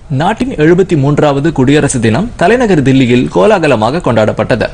நாட்டின் எழுபத்தி மூன்றாவது குடியரசு தினம் தலைநகர் தில்லியில் கோலாகலமாக கொண்டாடப்பட்டது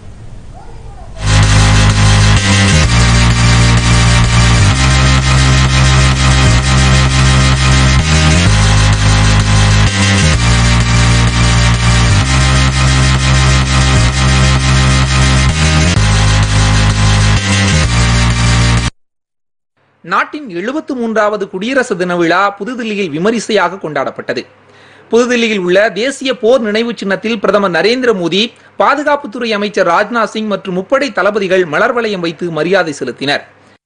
நாட்டின் எழுபத்து மூன்றாவது குடியரசு தின விழா புதுதில்லியில் விமரிசையாக கொண்டாடப்பட்டது புதுதில்லியில் உள்ள தேசிய போர் நினைவு சின்னத்தில் பிரதமர் நரேந்திர மோடி பாதுகாப்புத்துறை அமைச்சர் ராஜ்நாத் சிங் மற்றும் முப்படை தளபதிகள் மலர் வளையம் வைத்து மரியாதை செலுத்தினர்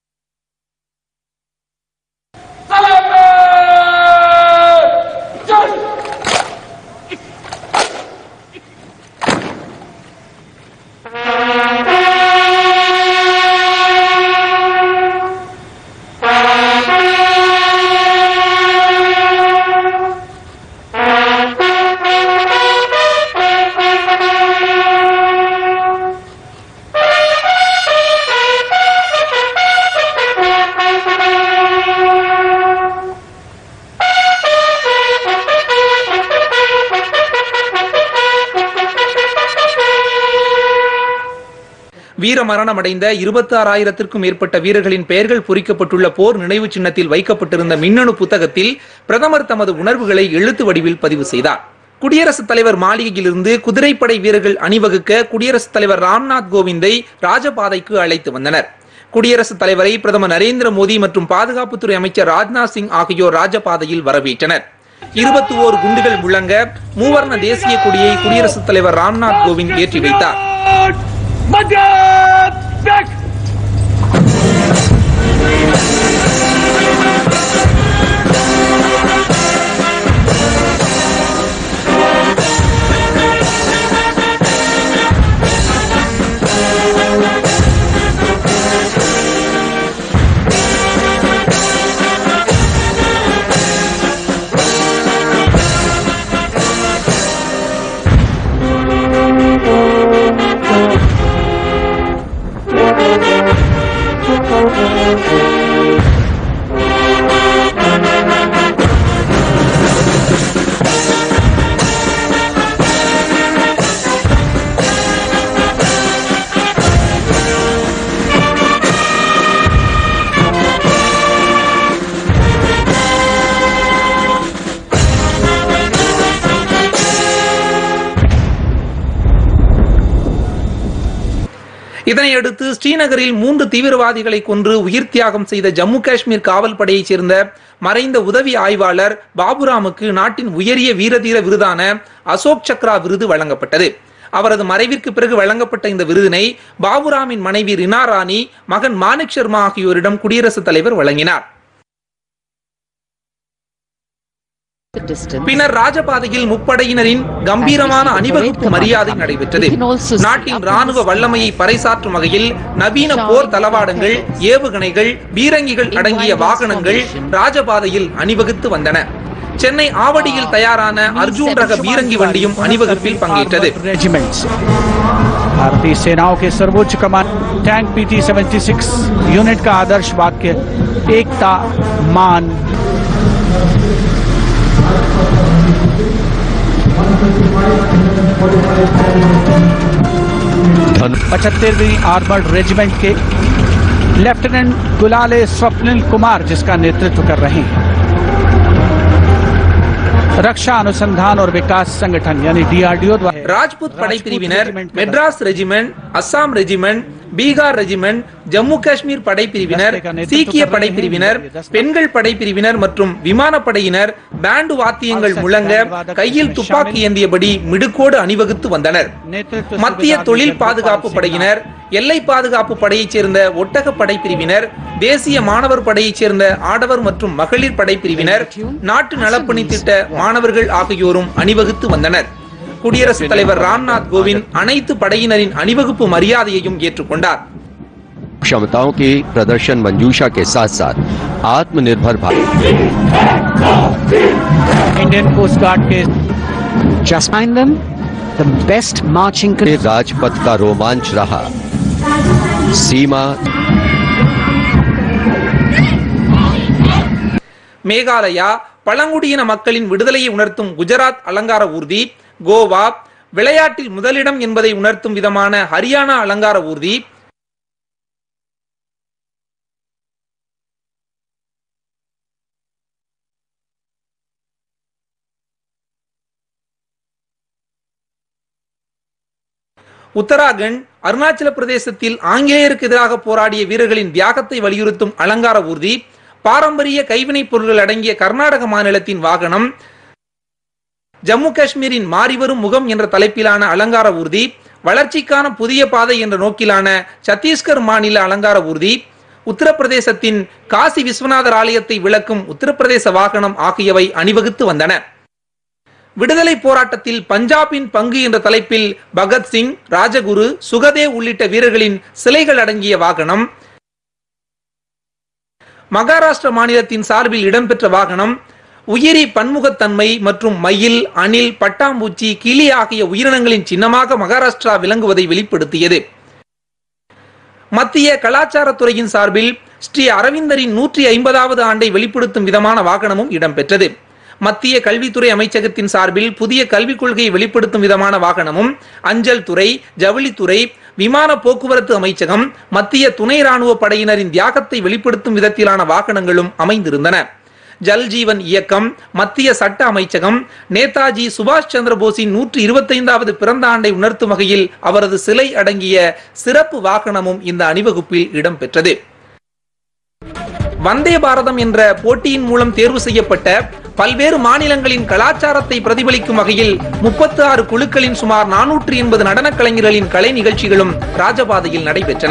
வீர மரணமடைந்த இருபத்தி ஆறாயிரத்திற்கும் மேற்பட்ட வீரர்களின் பெயர்கள் பொறிக்கப்பட்டுள்ள போர் நினைவு சின்னத்தில் வைக்கப்பட்டிருந்த மின்னணு புத்தகத்தில் பிரதமர் தமது உணர்வுகளை எழுத்து வடிவில் பதிவு செய்தார் குடியரசுத் தலைவர் மாளிகையிலிருந்து குதிரைப்படை வீரர்கள் அணிவகுக்க குடியரசுத் தலைவர் ராம்நாத் கோவிந்தை ராஜபாதைக்கு அழைத்து வந்தனர் குடியரசுத் தலைவரை பிரதமர் நரேந்திர மோடி மற்றும் பாதுகாப்புத்துறை அமைச்சர் ராஜ்நாத் சிங் ஆகியோர் ராஜபாதையில் வரவேற்றனர் இருபத்தி ஓரு குண்டுகள் முழங்க மூவர்ண தேசிய கொடியை குடியரசுத் தலைவர் ராம்நாத் கோவிந்த் ஏற்றி வைத்தார் இதனையடுத்து ஸ்ரீநகரில் மூன்று தீவிரவாதிகளை கொன்று உயிர் தியாகம் செய்த ஜம்மு காஷ்மீர் காவல் படையைச் சேர்ந்த மறைந்த உதவி ஆய்வாளர் பாபுராமுக்கு நாட்டின் உயரிய வீரதீர விருதான அசோக் சக்ரா விருது வழங்கப்பட்டது அவரது மறைவிற்கு பிறகு வழங்கப்பட்ட இந்த விருதினை பாபுராமின் மனைவி ரினா ராணி மகன் மாணிக் சர்மா ஆகியோரிடம் குடியரசுத் தலைவர் வழங்கினார் பின்னர் ராஜபாதையில் முப்படையினரின் கம்பீரமான அணிவகுப்பு மரியாதை நடைபெற்றது நாட்டின் ராணுவ வல்லமையை பறைசாற்றும் வகையில் நவீன போர் தளவாடங்கள் ஏவுகணைகள் பீரங்கிகள் அடங்கிய வாகனங்கள் ராஜபாதையில் அணிவகுத்து வந்தன சென்னை ஆவடியில் தயாரான அர்ஜூன் ரக பீரங்கி வண்டியும் அணிவகுப்பில் பங்கேற்றது रेजिमेंट्स भारतीय सेनाओं के सर्वोच्च कमान टैंक पीटी 76 यूनिट का आदर्श वाक्य एकता मान पचहत्तरवीं आर्मर्ड रेजिमेंट के लेफ्टिनेंट गुलाले स्वप्निल कुमार जिसका नेतृत्व कर रहे हैं रक्षा अनुसंधान और विकास संगठन यानी डीआरडीओ द्वारा ராஜ்புத் படைப்பிரிவினர் Madras regiment Assam regiment Bihar regiment Jammu Kashmir படைப்பிரிவினர் சீக்கிய படைப்பிரிவினர் பெண்கள் படைப்பிரிவினர் மற்றும் விமானப்படையினர் பேண்டு வாத்தியங்கள் முழங்க கையில் துப்பாக்கி ஏந்தியபடி மிடுக்கோடு அணிவகுத்து வந்தனர் மத்திய தொழில் பாதுகாப்பு படையினர் எல்லை பாதுகாப்பு படையைச் சேர்ந்த ஒட்டக படைப்பிரிவினர் தேசிய மாணவர் படையைச் சேர்ந்த ஆடவர் மற்றும் மகளிர் படைப்பிரிவினர் நாட்டு நலப்பணி திட்ட மாணவர்கள் ஆகியோரும் அணிவகுத்து வந்தனர் குடியரசுத் தலைவர் ராம்நாத் கோவிந்த் அனைத்து படையினரின் அணிவகுப்பு மரியாதையையும் ஏற்றுக்கொண்டார் क्षमताओं की प्रदर्शन मंजूषा के साथ साथ आत्मनिर्भर भारत इंडियन कोस्ट गार्ड के Just find them the best marching के राजपथ का रोमांच रहा सीमा மேகாலயா பழங்குடியின மக்களின் விடுதலையை உணர்த்தும் குஜராத் அலங்கார ஊர்தி கோவா விளையாட்டில் முதலிடம் என்பதை உணர்த்தும் விதமான ஹரியானா அலங்கார ஊர்தி உத்தராகண்ட் அருணாச்சல பிரதேசத்தில் ஆங்கிலேயருக்கு எதிராக போராடிய வீரர்களின் தியாகத்தை வலியுறுத்தும் அலங்கார ஊர்தி பாரம்பரிய கைவினைப் பொருட்கள் அடங்கிய கர்நாடக மாநிலத்தின் வாகனம் ஜம்மு காஷ்மீரின் மாறிவரும் முகம் என்ற தலைப்பிலான அலங்கார ஊர்தி வளர்ச்சிக்கான புதிய பாதை என்ற நோக்கிலான சத்தீஸ்கர் மாநில அலங்கார ஊர்தி உத்தரப்பிரதேசத்தின் காசி விஸ்வநாதர் ஆலயத்தை விளக்கும் உத்தரப்பிரதேச வாகனம் ஆகியவை அணிவகுத்து வந்தன விடுதலை போராட்டத்தில் பஞ்சாபின் பங்கு என்ற தலைப்பில் பகத்சிங் ராஜகுரு சுகதேவ் உள்ளிட்ட வீரர்களின் சிலைகள் அடங்கிய வாகனம் மகாராஷ்டிர மாநிலத்தின் சார்பில் இடம்பெற்ற வாகனம் உயிரி பன்முகத்தன்மை மற்றும் மயில் அணில் பட்டாம்பூச்சி கிளி ஆகிய உயிரினங்களின் சின்னமாக மகாராஷ்டிரா விளங்குவதை வெளிப்படுத்தியது மத்திய கலாச்சாரத்துறையின் சார்பில் ஸ்ரீ அரவிந்தரின் நூற்றி ஐம்பதாவது ஆண்டை வெளிப்படுத்தும் விதமான வாகனமும் இடம்பெற்றது மத்திய கல்வித்துறை அமைச்சகத்தின் சார்பில் புதிய கல்விக் கொள்கையை வெளிப்படுத்தும் விதமான வாகனமும் அஞ்சல் துறை ஜவுளித்துறை விமான போக்குவரத்து அமைச்சகம் மத்திய துணை ராணுவ படையினரின் தியாகத்தை வெளிப்படுத்தும் விதத்திலான வாகனங்களும் அமைந்திருந்தன ஜல் ஜீவன் இயக்கம் மத்திய சட்ட அமைச்சகம் நேதாஜி சுபாஷ் சந்திர போஸின் நூற்றி இருபத்தைந்தாவது பிறந்த ஆண்டை உணர்த்தும் வகையில் அவரது சிலை அடங்கிய சிறப்பு வாகனமும் இந்த அணிவகுப்பில் இடம்பெற்றது வந்தே பாரதம் என்ற போட்டியின் மூலம் தேர்வு செய்யப்பட்ட பல்வேறு மாநிலங்களின் கலாச்சாரத்தை பிரதிபலிக்கும் வகையில் முப்பத்தி ஆறு குழுக்களின் சுமார் நானூற்றி எண்பது நடனக் கலைஞர்களின் கலை நிகழ்ச்சிகளும் ராஜபாதையில் நடைபெற்றன